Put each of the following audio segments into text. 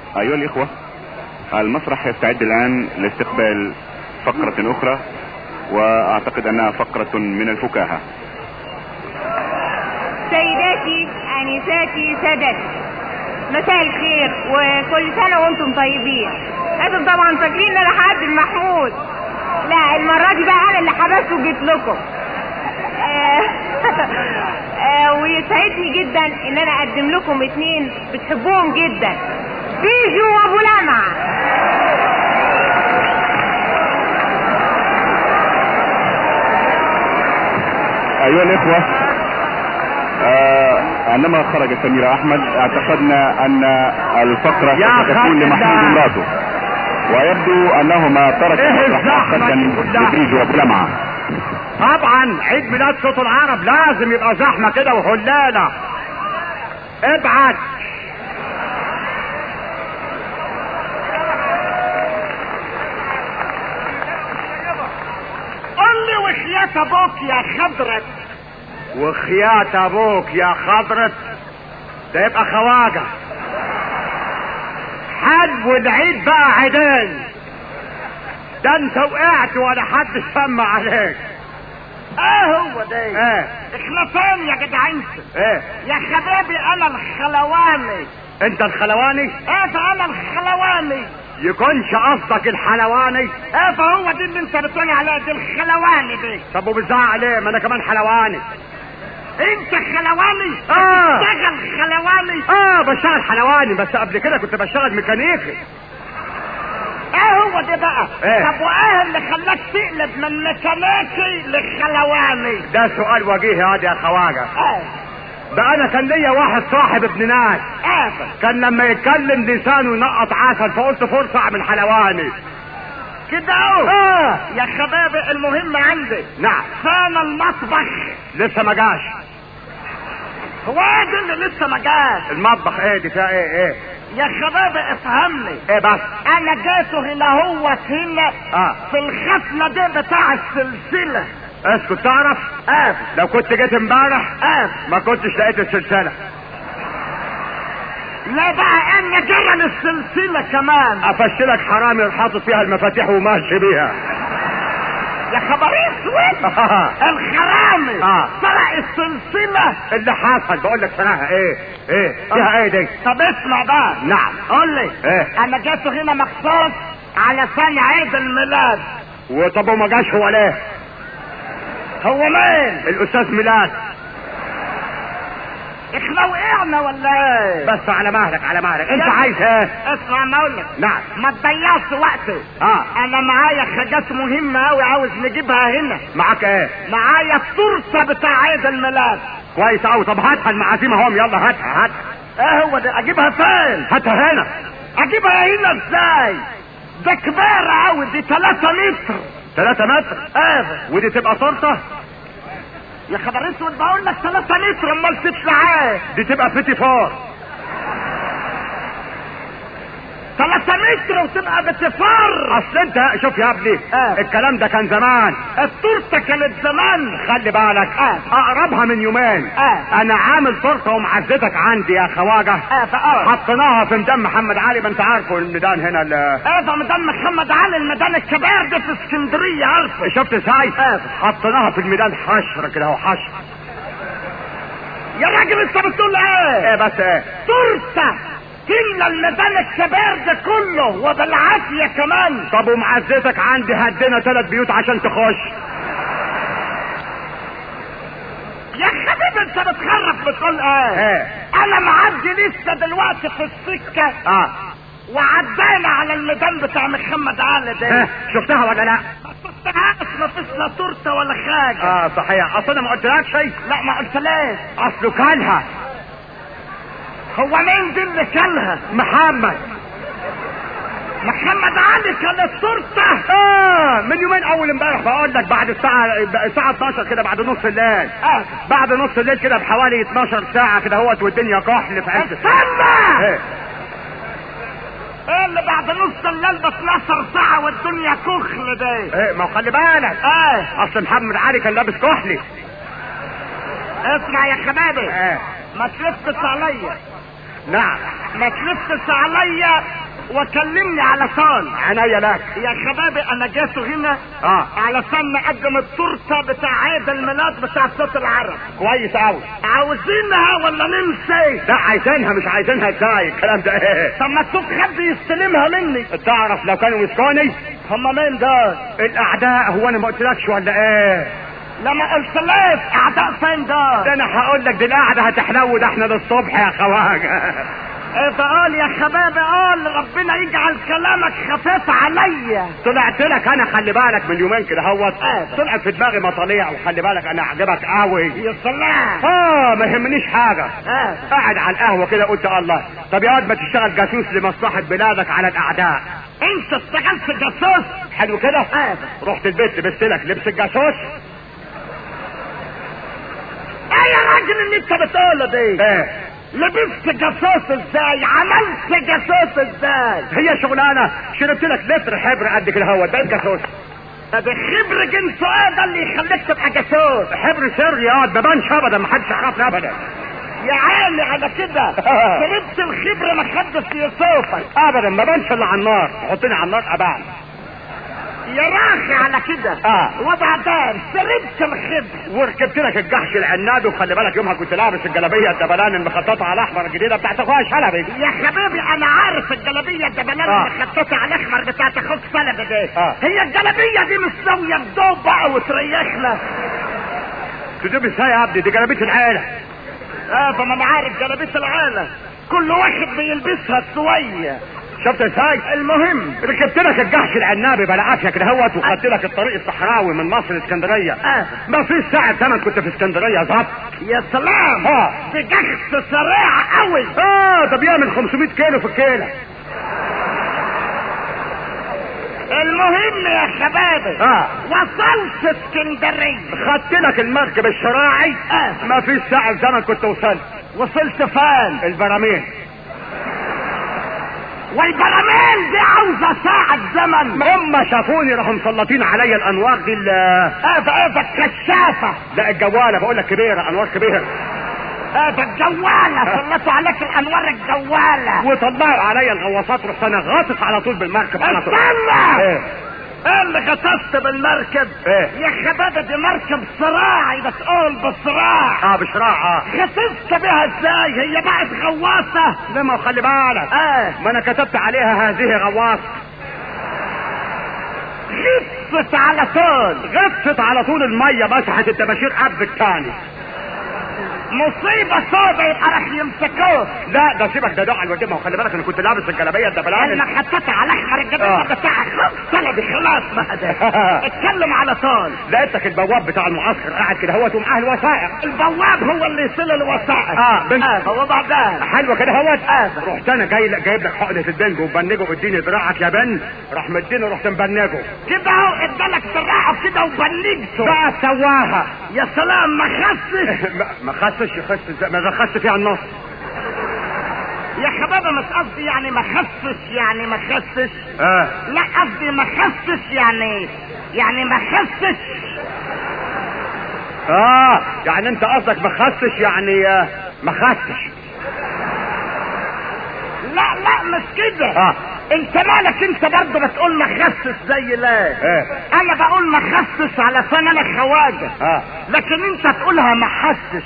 أيها الإخوة المسرح يستعد الآن لاستقبال فقرة أخرى وأعتقد أنها فقرة من الفكاهة سيداتي انساتي سادتي مساء الخير وكل سنه وانتم طيبين انتم طبعا فاكرين ان انا هقدم محمود لا المره دي بقى انا اللي حبست وجيت لكم آه، آه، ويسعدني جدا ان انا اقدم لكم اتنين بتحبوهم جدا بيجو وابو لمع أيها الإخوة آه عندما خرج سميرة أحمد اعتقدنا أن الفقرة يا ستكون خالد لمحمود الله. ومراته ويبدو أنهما ترك إيه المسرح الزحمة مؤقتا دي كلها؟ لبريج وأبو لمعة طبعا عيد ميلاد صوت العرب لازم يبقى زحمه كده وهلاله ابعت قول لي وخيات ابوك يا خضرت وخيات ابوك يا خضرت ده يبقى خواجه حد والعيد بقى عيدين ده انت وقعت ولا حد سمع عليك ايه هو ده ايه احنا فين يا جدع انت ايه يا حبيبي انا الخلواني انت الخلواني ايه فانا الخلواني يكونش قصدك الحلواني ايه فهو دي اللي انت بتقول عليها دي الخلواني دي طب وبتزعق ليه ما انا كمان حلواني انت خلواني اه تشتغل خلواني اه بشتغل حلواني بس قبل كده كنت بشتغل ميكانيكي ايه هو ده بقى ايه؟ طب وايه اللي خلاك تقلب من ميكانيكي لخلواني ده سؤال وجيه هذا يا خواجه ايه ده انا كان ليا واحد صاحب ابن ناس ايه كان لما يتكلم لسانه ينقط عسل فقلت فرصة اعمل حلواني كده اهو اه يا شباب المهم عندي نعم فين المطبخ لسه ما جاش هو ايه ده اللي لسه ما جاش المطبخ ايه دي فيها ايه ايه يا شباب افهمني ايه بس انا جيته هنا هو هنا اه في الخفلة دي بتاع السلسلة اسكت تعرف اه لو كنت جيت امبارح اه ما كنتش لقيت السلسلة لا بقى انا جرى السلسلة كمان افشلك حرامي حاطط فيها المفاتيح وماشي بيها يا خبر اسود الحرامي آه. سرق السلسلة اللي حصل بقول لك صراحة ايه ايه فيها ايه دي طب اسمع بقى نعم قول لي ايه انا جيته هنا مخصوص علشان عيد الميلاد وطب وما جاش هو ليه هو مين الاستاذ ميلاد احنا وقعنا ولا ايه بس على مهلك على مهلك انت يا- عايز ايه اسمع ما اقول لك نعم ما تضيعش وقته اه انا معايا حاجات مهمة اوي عاوز نجيبها هنا معاك ايه معايا التورته بتاع عيد الميلاد كويس قوي طب هاتها المعازيم اهم يلا هاتها هاتها ايه هو ده اجيبها فين هاتها هنا اجيبها هنا ازاي ده كبيرة اوي دي 3 متر 3 متر ايه ودي تبقى تورته يا خبر اسود بقول لك 3 متر امال تطلع ايه دي تبقى بيتي فور 3 متر وتبقى بتفر اصل انت شوف يا ابني آه. الكلام ده كان زمان التورته كانت زمان خلي بالك آه. اقربها من يومين آه. انا عامل تورته ومعزتك عندي يا خواجه اه فقرب حطيناها في ميدان محمد علي ما انت عارفه الميدان هنا ال- ايه ده ميدان محمد علي الميدان الكبير ده في اسكندريه عارفه شفت ازاي آه. حطيناها في الميدان حشر كده اهو حشر يا راجل انت بتقول ايه ايه بس ايه تورته تملى الميدان الكبير ده كله وبالعافيه كمان طب ومعزتك عندي هدينا ثلاث بيوت عشان تخش يا حبيبي انت بتخرف بتقول ايه ايه انا معدي لسه دلوقتي في السكه اه وعدينا على الميدان بتاع محمد علي ده اه شفتها ولا لا ما شفتهاش ما فيش لا تورته ولا حاجه اه صحيح اصل انا ما قلتلكش شيء لا ما قلتليش اصله كلها هو مين دي اللي كلها محمد محمد علي كانت تورته اه من يومين اول امبارح بقول لك بعد الساعه الساعه 12 كده بعد نص الليل اه بعد نص الليل كده بحوالي 12 ساعه كده اهوت والدنيا كحل في عز استنى ايه ايه اللي بعد نص الليل ب 12 ساعه والدنيا كخل ده ايه ما هو خلي بالك ايه اصل محمد علي كان لابس كحلي اسمع يا حبايبي ايه ما تلفش عليا نعم ما تلفش عليا وكلمني على طول عناية لك يا شبابي انا جيت هنا اه علشان نقدم التورته بتاع عيد الميلاد بتاع صوت العرب كويس قوي عاوزينها ولا ننسى لا عايزينها مش عايزينها ازاي الكلام ده ايه طب ما تشوف حد يستلمها مني تعرف لو كانوا مسكوني هم مين دول الاعداء هو انا ما قلتلكش ولا ايه لما قلت لك اعداء فين دول ده انا هقول لك دي القعده هتحلو ده احنا للصبح يا خواجه ايه بقول يا شبابي قول ربنا يجعل كلامك خفيف عليا طلعت لك انا خلي بالك من يومين كده هوت آه. طلعت في دماغي مطاليع وخلي بالك انا اعجبك قوي يا سلام اه ما يهمنيش حاجه آه. قاعد على القهوه كده قلت الله طب يا واد ما تشتغل جاسوس لمصلحه بلادك على الاعداء انت اشتغلت جاسوس حلو كده آه. رحت البيت لبست لك لبس الجاسوس ايه يا راجل اللي انت بتقوله دي ايه لبست جاسوس ازاي عملت جاسوس ازاي هي شغلانه شربت لك لتر حبر قد كده هو بقيت جاسوس طب خبر جنسه ايه ده اللي يخليك تبقى جاسوس حبر سر يا واد ما بانش ابدا ما حدش يعرفني ابدا يا عيني على كده شربت الخبر ما حدش يشوفك ابدا ما بانش الا على النار حطني على النار ابان يا راخي على كده آه. وبعدين شربت الخبر وركبت لك الجحش العناد وخلي بالك يومها كنت لابس الجلابيه الدبلان المخططه على الاحمر الجديده بتاعت اخويا شلبي يا حبيبي انا عارف الجلابيه الدبلان آه. اللي خطيتها على الاحمر بتاعت اخوك سلبي دي آه. هي الجلابيه دي مش ساويه بدوب بقى وتريحنا تجيب ازاي يا ابني دي جلابيه العيله اه فما انا عارف جلابيه العالم كل واحد بيلبسها شويه شفت ازاي المهم ركبت لك الجحش العنابي بلا عافيه كده هوت وخدت لك الطريق الصحراوي من مصر لاسكندريه آه. ما فيش ساعه زمن كنت في اسكندريه ظبط يا سلام آه. دي جحش سريع قوي اه ده بيعمل 500 كيلو في الكيله المهم يا شبابي اه وصلت اسكندريه خدت لك المركب الشراعي آه. ما فيش ساعه زمن كنت وصلت وصلت فين البراميل والبراميل دي عاوزه ساعه زمن هم شافوني راحوا مسلطين عليا الانوار دي ال- هذا هذا الكشافه لا الجواله بقول لك كبيره انوار كبيره هذا الجواله سلطوا عليك الانوار الجواله وطلعوا عليا الغواصات رحت انا غاطس على طول بالمركب على طول استنى ايه ايه اللي غطست بالمركب ايه يا شباب دي مركب صراعي بتقول بصراع اه بشراع اه غطست بها ازاي هي بقت غواصه لما خلي بالك اه ما انا كتبت عليها هذه غواص غطست على طول غطت على طول الميه مسحت التباشير قبل الثاني مصيبه سودة يبقى راح يمسكوه لا ده سيبك ده دعاء الوجه ما هو خلي بالك انا كنت لابس الجلابيه الدبلان انا حطيتها على احمر آه. الجبل بتاعك خلاص طلبي خلاص بقى ده اتكلم على طول لقيتك البواب بتاع المعسكر قاعد كده هوت ومعاه الوثائق البواب هو اللي يصل الوثائق اه بنت هو بعدين حلوه كده هوت آه. رحت انا جاي جايب لك حقنه البنج وبنجه اديني دراعك يا بن راح مديني رحت مبنجه كده اهو ادالك سراعه كده وبنجته بقى سواها يا سلام ما خسش ما- ما خسش يخس إزاي؟ ما خس فيها النص يا شباب مش قصدي يعني ما خسش يعني ما خسش اه لا قصدي ما خسش يعني يعني ما خسش اه يعني انت قصدك ما خسش يعني آه، ما خسش لا لا مش كده اه انت مالك انت برضه بتقول ما خسش زي لا ايه انا بقول ما خسش علشان انا خواجه اه لكن انت تقولها ما حسش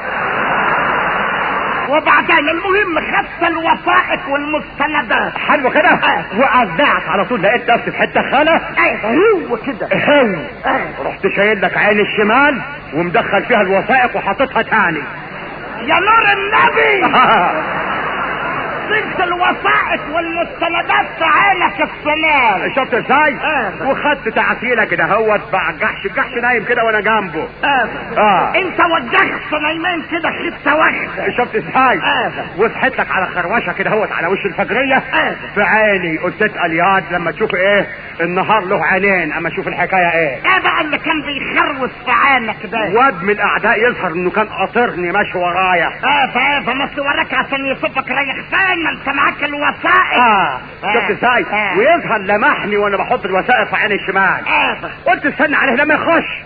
وبعدين المهم خدت الوثائق والمستندات حلو كده آه. وقزعت على طول لقيت نفسي في حته خانه ايوه هو كده هو آه. رحت شايل لك عين الشمال ومدخل فيها الوثائق وحاططها تاني يا نور النبي سبت الوثائق والمستندات في عينك الشمال شفت ازاي؟ آه. وخدت تعسيله كده هوت بقى الجحش الجحش نايم كده وانا جنبه آه. اه انت وجهت نايمين كده خدت واحده شفت ازاي؟ آه. وصحيت لك على خروشه كده هوت على وش الفجريه آه. في عيني قلت اسال ياد لما تشوف ايه النهار له عينين اما اشوف الحكايه ايه ايه بقى اللي كان بيخروس في عينك ده واد من الاعداء يظهر انه كان قاطرني ماشي ورايا اه فايه فمس وراك عشان يصبك رايح فين ما انت معاك الوثائق اه شفت آه. ازاي؟ آه. ويظهر لمحني وانا بحط الوثائق في عيني الشمال اه قلت استنى عليه لما يخش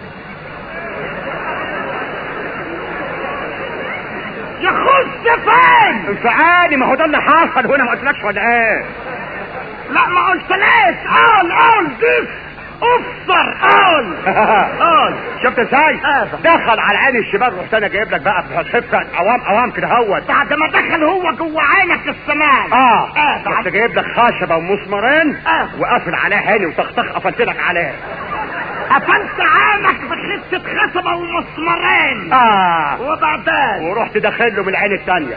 يخش فين انفعالي ما هو ده اللي حصل هنا ما قلتلكش ولا ايه لا ما قلتليش قول قول ديس افسر قول قول شفت ازاي آه. دخل على عين الشمال رحت انا جايب لك بقى خفه اوام اوام كده هوت بعد ما دخل هو جوه عينك السماء اه اه رحت بعد جايب لك خشبه ومسمارين آه. وقافل عليه عيني وطخطخ قفلت لك عليه قفلت عينك بخفة خشبة ومسمارين اه وبعدين ورحت داخل له من العين الثانيه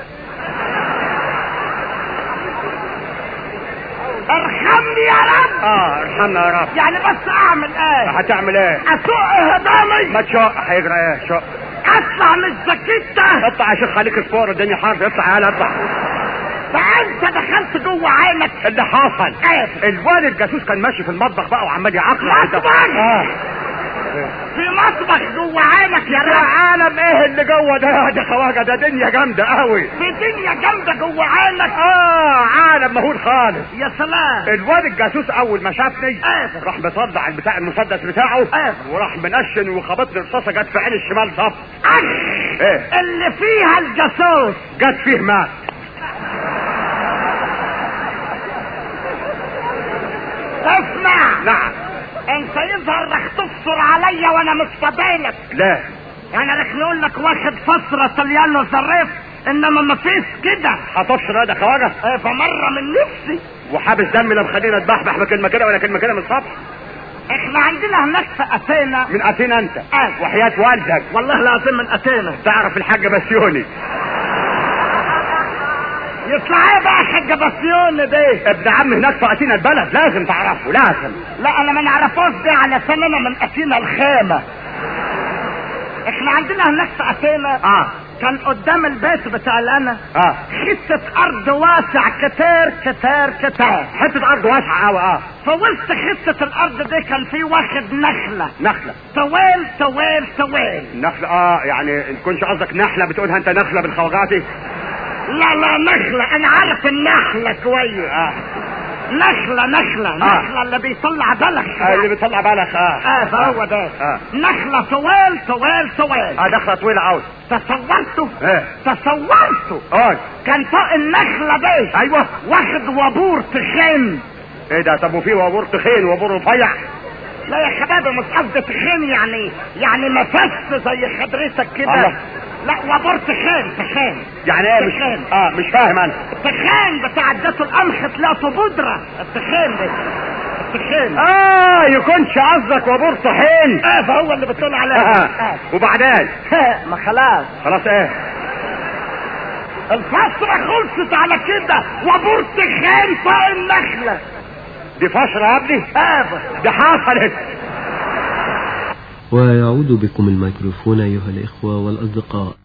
ارحمني يا رب اه ارحمنا يا رب يعني بس اعمل ايه هتعمل ايه اسوق هدامي ما تشق هيجرى ايه شق اطلع من الزكيتة اطلع يا شيخ خليك سبور الدنيا حر اطلع يلا اطلع فانت دخلت جوه عينك اللي حصل ايه الواد الجاسوس كان ماشي في المطبخ بقى وعمال يعقل مطبخ؟ اه في مطبخ جوه عينك يا يا رب عالم ايه اللي جوه ده ده خواجه ده دنيا جامده قوي في دنيا جامدة جوه عينك اه عالم مهول خالص يا سلام الواد الجاسوس اول ما شافني ايه راح مصدع البتاع المسدس بتاعه ايه وراح منشن وخبطني رصاصه جت في عين الشمال صف أخ ايه اللي فيها الجاسوس جت فيه مات اسمع نعم انت يظهر رح تفصل عليا وانا مش فاضيلك لا انا رح نقول لك واخد فترة طليانو ظريف انما ما فيش كده هتفشل هذا خواجه ايه فمرة من نفسي وحابس دمي لا مخلينا اتبحبح بكلمه كده ولا كلمه كده من الصبح احنا عندنا هناك في اتينا من اتينا انت اه وحياه والدك والله العظيم من اتينا تعرف الحاج بسيوني يطلع ايه بقى حاج بسيون دي ابن عم هناك في اتينا البلد لازم تعرفه لازم لا انا ما نعرفوش دي علشان انا من اتينا الخيمة احنا عندنا هناك في اتينا اه كان قدام البيت بتاع انا اه حتة ارض واسع كتير كتير كتير حته ارض واسعه قوي اه في وسط حتة الارض دي كان في واخد نخلة نخله طويل طويل طويل نخله اه يعني ان كنتش قصدك نحله بتقولها انت نخله بالخواجاتي لا لا نخلة انا عارف النخلة كويس اه نخلة نخلة نخلة اللي بيطلع بلخ آه، اللي بيطلع بالك اه اه فهو ده آه. نخلة طويل طويل طويل اه دخله طويله قوي تصورته ايه تصورته اه كان فوق النخلة دي ايوه واخد وابور تخين ايه ده طب وفي وابور تخين وابور رفيع لا يا شباب مش قصدي تخين يعني يعني مفس زي حضرتك كده الله. لا وابور تخين تخين يعني ايه مش تخين. اه مش فاهم انا التخين بتاع ادته القمح طلعته بودرة التخين ده التخين اه يكونش قصدك وابور طحين اه فهو اللي بتقول عليه آه. آه. وبعدين ما خلاص خلاص ايه الفترة خلصت على كده وابور تخين فوق النخلة دي فشرة يا ابني اه دي حصلت ويعود بكم الميكروفون أيها الإخوة والأصدقاء